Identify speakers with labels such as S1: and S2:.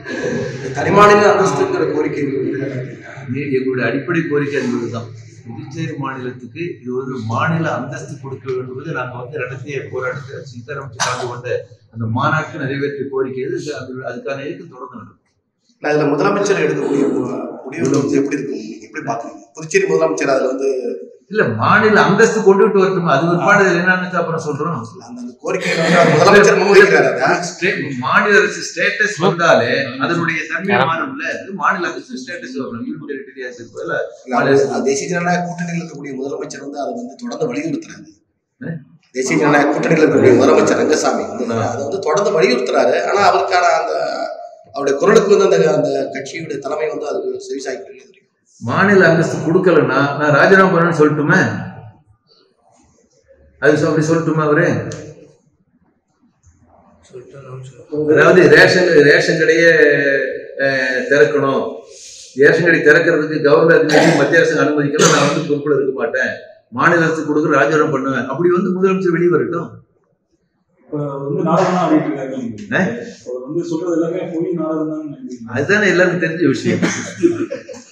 S1: தனிமாநில அந்தஸ்துங்கிற கோரிக்கை வந்து
S2: எ- எங்களுடைய அடிப்படை கோரிக்கை என்பதுதான் புதுச்சேரி மாநிலத்துக்கு இது ஒரு மாநில அந்தஸ்து கொடுக்க வேண்டும் என்பது நாங்கள் வந்து நடத்திய போராட்டத்தை சீதாராமன் கலந்து கொண்ட அந்த மாநாட்டு நிறைவேற்றிய கோரிக்கை இது இது அது- அதுக்கான இயக்கம் தொடர்ந்து நடக்கும்
S1: நான் இதுல முதலமைச்சர் எடுக்கக்கூடிய மு- முடிவுகள் வந்து எப்படி இருக்கும் நீங்க எப்படி பாக்குறீங்க புதுச்சேரி முதலமைச்சர் அதுல வந்து
S2: இல்ல மாநில அந்தஸ்து கொண்டுட்டு வரட்டுமா அது ஒரு பாடு என்னன்னு அப்புறம் சொல்றோம்
S1: அந்த அந்த கோரிக்கையை வந்து அவர் முதலமைச்சர் முன்வைக்கிறாரு அதை.
S2: ஸ்டே- மாநில அரசு ஸ்டேட்டஸ் வந்தாலே அதனுடைய தன்மை மாறும்ல இது மாநில அரசு ஸ்டேட்டஸ் வரணும் யூனியன் டெரிட்டரியா பதிலா
S1: இல்ல, அது தேசிய ஜனநாயக கூட்டணியில் இருக்கக்கூடிய முதலமைச்சர் வந்து அதை வந்து தொடர்ந்து வலியுறுத்துறாரு
S2: ஆ?
S1: தேசிய ஜனநாயக கூட்டணியில் இருக்கக்கூடிய முதலமைச்சர் ரங்கசாமி வந்து அதை வந்து தொடர்ந்து வலியுறுத்துறாரு ஆனா அவருக்கான அந்த அவருடைய குரலுக்கு வந்து அந்த அந்த கட்சியுடைய தலைமை வந்து அதுக்கு செவிசாய்க்கு இல்லை
S2: மாநில அந்தஸ்து கொடுக்கலன்னா நான் ராஜினாமா பண்ணணும்னு சொல்லட்டுமே அது சொ- அப்படி சொல்லட்டுமா அவரு அதாவது ரேஷன் ரேஷன் கடையை அஹ், திறக்கணும் ரேஷன் கடை திறக்கிறதுக்கு கவர்மெண்ட் அதிகாரி மத்திய அரசு அனுமதிக்கணும் நான் வந்து பொறுப்புல இருக்க மாட்டேன் மாநில அரசு கொடுக்குற ராஜினாமா பண்ணுவேன் அப்படி வந்து முதலமைச்சர் வெளியே வரட்டும்
S3: இப்ப வந்து நாடகம் தான் ஆடிட்டு இருக்காங்க
S2: ஆ?
S3: அவர் வந்து சொல்றது எல்லாமே பொய் நாடகம் தான் நினைக்கிறீங்க
S2: அதுதானே எல்லாருக்கும் தெரிஞ்ச விஷயம்